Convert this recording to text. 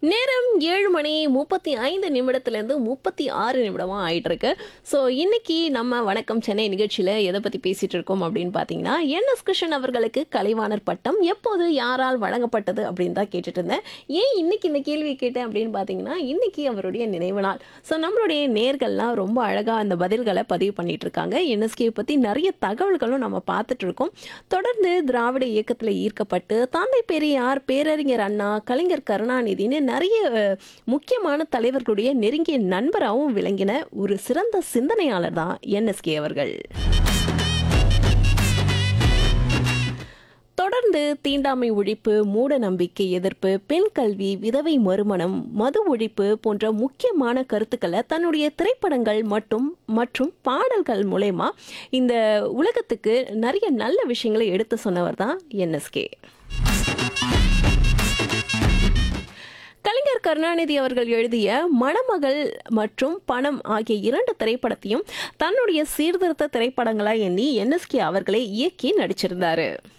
நேரம் ஏழு மணி முப்பத்தி ஐந்து நிமிடத்துலேருந்து முப்பத்தி ஆறு நிமிடமாக ஆயிட்டு இருக்கு ஸோ இன்னைக்கு நம்ம வணக்கம் சென்னை நிகழ்ச்சியில் எதை பற்றி பேசிட்டு இருக்கோம் அப்படின்னு பார்த்தீங்கன்னா என் எஸ் கிருஷ்ணன் அவர்களுக்கு கலைவாணர் பட்டம் எப்போது யாரால் வழங்கப்பட்டது அப்படின்னு தான் கேட்டுட்டு இருந்தேன் ஏன் இன்னைக்கு இந்த கேள்வி கேட்டேன் அப்படின்னு பார்த்தீங்கன்னா இன்னைக்கு அவருடைய நினைவு நாள் ஸோ நம்மளுடைய நேர்கள்லாம் ரொம்ப அழகாக அந்த பதில்களை பதிவு பண்ணிட்டு இருக்காங்க என்எஸ்கே பற்றி நிறைய தகவல்களும் நம்ம பார்த்துட்டு இருக்கோம் தொடர்ந்து திராவிட இயக்கத்தில் ஈர்க்கப்பட்டு தந்தை பெரியார் பேரறிஞர் அண்ணா கலைஞர் கருணாநிதினு நிறைய அஹ், முக்கியமான தலைவர்களுடைய நெருங்கிய நண்பராகவும் விளங்கின ஒரு சிறந்த சிந்தனையாளர் தான் என்எஸ்கே அவர்கள் தொடர்ந்து தீண்டாமை ஒழிப்பு மூட நம்பிக்கை எதிர்ப்பு பெண் கல்வி விதவை மறுமணம் மது ஒழிப்பு போன்ற முக்கியமான கருத்துக்களை தன்னுடைய திரைப்படங்கள் மற்றும் மற்றும் பாடல்கள் மூலயமா இந்த உலகத்துக்கு நிறைய நல்ல விஷயங்களை எடுத்து சொன்னவர் தான் என்எஸ்கே கலைஞர் கருணாநிதி அவர்கள் எழுதிய மணமகள் மற்றும் பணம் ஆகிய இரண்டு திரைப்படத்தையும் தன்னுடைய சீர்திருத்த திரைப்படங்களா எண்ணி என்எஸ்கே அவர்களே இயக்கி நடிச்சிருந்தாரு